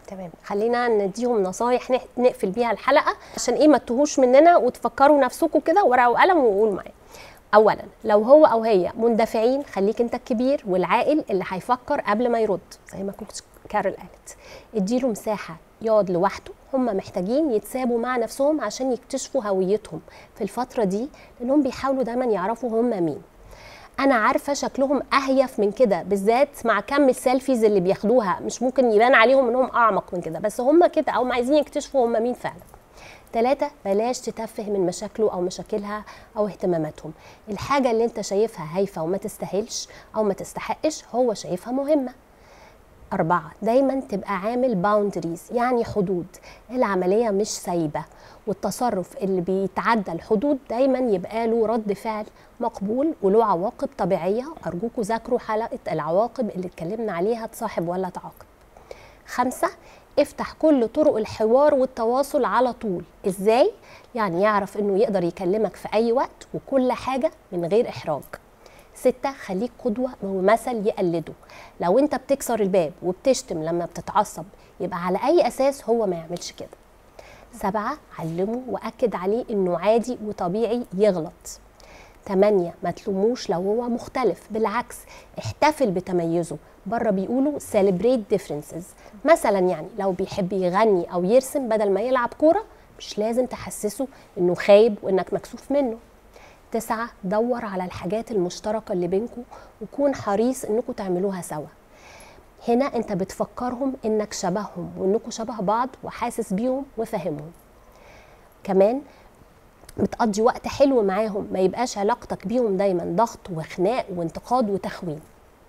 تمام خلينا نديهم نصايح نح- نقفل بيها الحلقه عشان ايه ما تتوهوش مننا وتفكروا نفسكم كده ورقه وقلم وقولوا معايا اولا لو هو او هي مندفعين خليك انت الكبير والعاقل اللي هيفكر قبل ما يرد زي ما كنت كارول قالت اديله مساحه يقعد لوحده هم محتاجين يتسابوا مع نفسهم عشان يكتشفوا هويتهم في الفتره دي لانهم بيحاولوا دايما يعرفوا هم مين انا عارفه شكلهم اهيف من كده بالذات مع كم السيلفيز اللي بياخدوها مش ممكن يبان عليهم انهم اعمق من كده بس هم كده او عايزين يكتشفوا هم مين فعلا ثلاثة بلاش تتفه من مشاكله أو مشاكلها أو اهتماماتهم الحاجة اللي انت شايفها هايفة وما تستاهلش أو ما تستحقش هو شايفها مهمة أربعة دايما تبقى عامل باوندريز يعني حدود العملية مش سايبة والتصرف اللي بيتعدى الحدود دايما يبقى له رد فعل مقبول وله عواقب طبيعية أرجوكوا ذاكروا حلقة العواقب اللي اتكلمنا عليها تصاحب ولا تعاقب خمسة افتح كل طرق الحوار والتواصل على طول ازاي يعني يعرف انه يقدر يكلمك في اي وقت وكل حاجة من غير احراج ستة خليك قدوة ومثل يقلده لو انت بتكسر الباب وبتشتم لما بتتعصب يبقى على اي اساس هو ما يعملش كده سبعة علمه وأكد عليه إنه عادي وطبيعي يغلط تمانية ما تلوموش لو هو مختلف بالعكس احتفل بتميزه بره بيقولوا celebrate differences مثلا يعني لو بيحب يغني أو يرسم بدل ما يلعب كورة مش لازم تحسسه إنه خايب وإنك مكسوف منه تسعة دور على الحاجات المشتركة اللي بينكم وكون حريص إنكم تعملوها سوا هنا انت بتفكرهم انك شبههم وانكم شبه بعض وحاسس بيهم وفاهمهم كمان بتقضي وقت حلو معاهم ما يبقاش علاقتك بيهم دايما ضغط وخناق وانتقاد وتخوين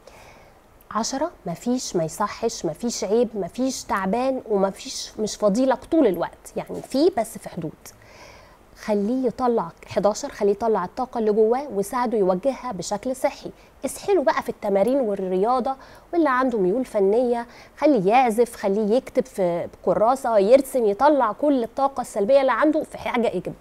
عشرة مفيش ما يصحش مفيش عيب مفيش تعبان ومفيش مش فضيلك طول الوقت يعني في بس في حدود خليه يطلع 11 خليه يطلع الطاقة اللي جواه وساعده يوجهها بشكل صحي اسحله بقى في التمارين والرياضة واللي عنده ميول فنية خليه يعزف خليه يكتب في كراسة يرسم يطلع كل الطاقة السلبية اللي عنده في حاجة إيجابية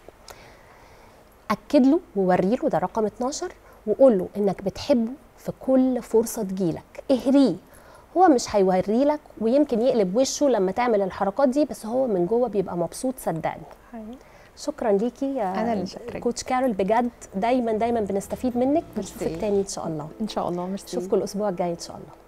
أكد له ووري له ده رقم 12 وقول له إنك بتحبه في كل فرصة تجيلك اهريه هو مش هيوري لك ويمكن يقلب وشه لما تعمل الحركات دي بس هو من جوه بيبقى مبسوط صدقني شكرا ليكي يا أنا اللي شاكراك. كوتش كارول بجد دايما دايما بنستفيد منك ميرسي. ونشوفك تاني ان شاء الله ان شاء الله ميرسي نشوفكم الاسبوع الجاي ان شاء الله